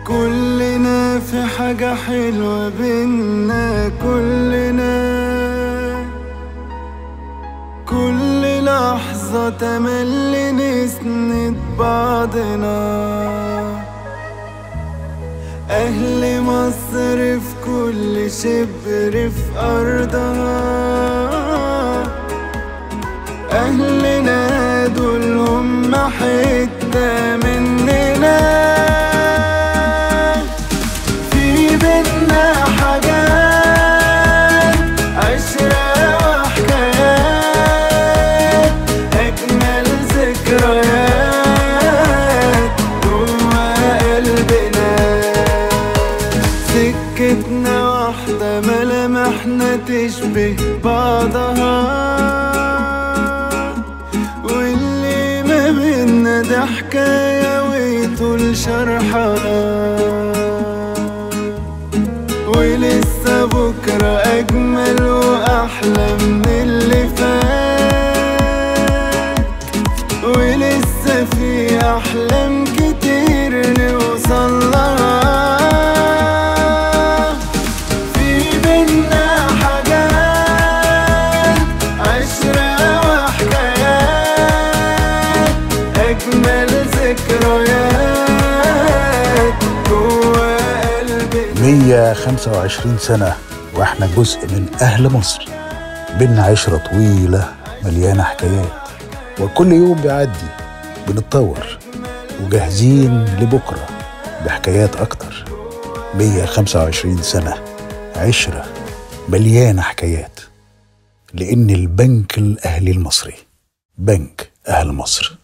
كلنا في حاجة حلوة بينا كلنا كل لحظة تملي نسند بعضنا أهل مصر في كل شبر في أرضها أهلنا دول هم حتة مننا في بينا حاجات عشرة وحكايات أجمل ذكريات جوا قلبنا سكتنا واحدة ملامحنا تشبه بعضها واللي ما بينا ده حكاية ويطول شرحها ولسه بكرة أجمل وأحلى من اللي فات ولسه في أحلام كتير نوصل لها في بينا حاجات عشرة وحكايات أجمل ذكريات جوا قلبنا 125 سنة واحنا جزء من أهل مصر بينا عشرة طويلة مليانة حكايات وكل يوم بيعدي بنتطور وجاهزين لبكرة بحكايات أكتر 125 سنة عشرة مليانة حكايات لأن البنك الأهلي المصري بنك أهل مصر